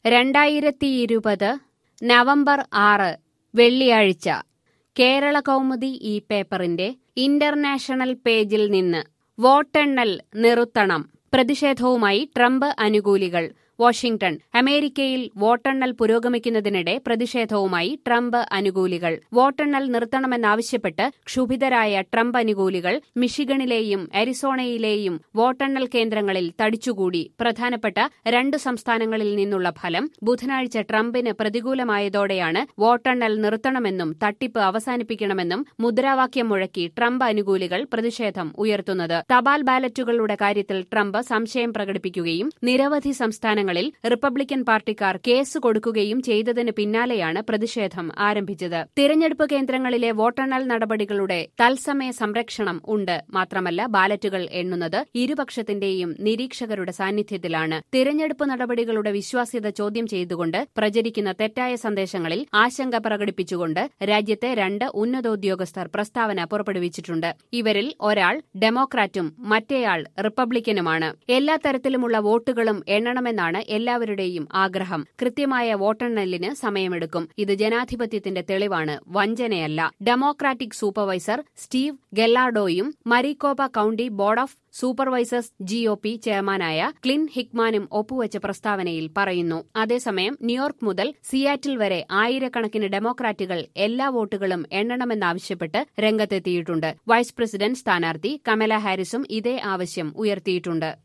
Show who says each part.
Speaker 1: രണ്ടായിരത്തിയിരുപത് നവംബർ ആറ് വെള്ളിയാഴ്ച കേരള കൗമുദി ഈ പേപ്പറിന്റെ ഇന്റർനാഷണൽ പേജിൽ നിന്ന് വോട്ടെണ്ണൽ നിർത്തണം പ്രതിഷേധവുമായി ട്രംപ് അനുകൂലികൾ വാഷിംഗ്ടൺ അമേരിക്കയിൽ വോട്ടെണ്ണൽ പുരോഗമിക്കുന്നതിനിടെ പ്രതിഷേധവുമായി ട്രംപ് അനുകൂലികൾ വോട്ടെണ്ണൽ നിർത്തണമെന്നാവശ്യപ്പെട്ട് ക്ഷുഭിതരായ ട്രംപ് അനുകൂലികൾ മിഷിഗണിലെയും അരിസോണയിലെയും വോട്ടെണ്ണൽ കേന്ദ്രങ്ങളിൽ തടിച്ചുകൂടി പ്രധാനപ്പെട്ട രണ്ട് സംസ്ഥാനങ്ങളിൽ നിന്നുള്ള ഫലം ബുധനാഴ്ച ട്രംപിന് പ്രതികൂലമായതോടെയാണ് വോട്ടെണ്ണൽ നിർത്തണമെന്നും തട്ടിപ്പ് അവസാനിപ്പിക്കണമെന്നും മുദ്രാവാക്യം മുഴക്കി ട്രംപ് അനുകൂലികൾ പ്രതിഷേധം ഉയർത്തുന്നത് തപാൽ ബാലറ്റുകളുടെ കാര്യത്തിൽ ട്രംപ് സംശയം പ്രകടിപ്പിക്കുകയും നിരവധി സംസ്ഥാനങ്ങളിൽ റിപ്പബ്ലിക്കൻ പാർട്ടിക്കാർ കേസ് കൊടുക്കുകയും ചെയ്തതിന് പിന്നാലെയാണ് പ്രതിഷേധം ആരംഭിച്ചത് തിരഞ്ഞെടുപ്പ് കേന്ദ്രങ്ങളിലെ വോട്ടെണ്ണൽ നടപടികളുടെ തത്സമയ സംരക്ഷണം ഉണ്ട് മാത്രമല്ല ബാലറ്റുകൾ എണ്ണുന്നത് ഇരുപക്ഷത്തിന്റെയും നിരീക്ഷകരുടെ സാന്നിധ്യത്തിലാണ് തിരഞ്ഞെടുപ്പ് നടപടികളുടെ വിശ്വാസ്യത ചോദ്യം ചെയ്തുകൊണ്ട് പ്രചരിക്കുന്ന തെറ്റായ സന്ദേശങ്ങളിൽ ആശങ്ക പ്രകടിപ്പിച്ചുകൊണ്ട് രാജ്യത്തെ രണ്ട് ഉന്നതോദ്യോഗസ്ഥർ പ്രസ്താവന പുറപ്പെടുവിച്ചിട്ടുണ്ട് ഇവരിൽ ഒരാൾ ഡെമോക്രാറ്റും മറ്റേയാൾ റിപ്പബ്ലിക്കനുമാണ് എല്ലാ തരത്തിലുമുള്ള വോട്ടുകളും എണ്ണണമെന്നാണ് എല്ലാവരുടെയും ആഗ്രഹം കൃത്യമായ വോട്ടെണ്ണലിന് സമയമെടുക്കും ഇത് ജനാധിപത്യത്തിന്റെ തെളിവാണ് വഞ്ചനയല്ല ഡെമോക്രാറ്റിക് സൂപ്പർവൈസർ സ്റ്റീവ് ഗെല്ലാർഡോയും Maricopa county board of supervisors GOP ചെയർമാനായ ക്ലിൻ ഹിക്മാനും ഒപ്പുവച്ച പ്രസ്താവനയിൽ പറയുന്നു അതേസമയം ന്യൂയോർക്ക് മുതൽ സിയാറ്റിൽ വരെ ആയിരക്കണക്കിന് ഡെമോക്രാറ്റുകൾ എല്ലാ വോട്ടുകളും എണ്ണണമെന്നാവശ്യപ്പെട്ട് രംഗത്തെത്തിയിട്ടുണ്ട് വൈസ് പ്രസിഡന്റ് സ്ഥാനാർത്ഥി കമല ഹാരിസും ഇതേ ആവശ്യം ഉയർത്തിയിട്ടുണ്ട്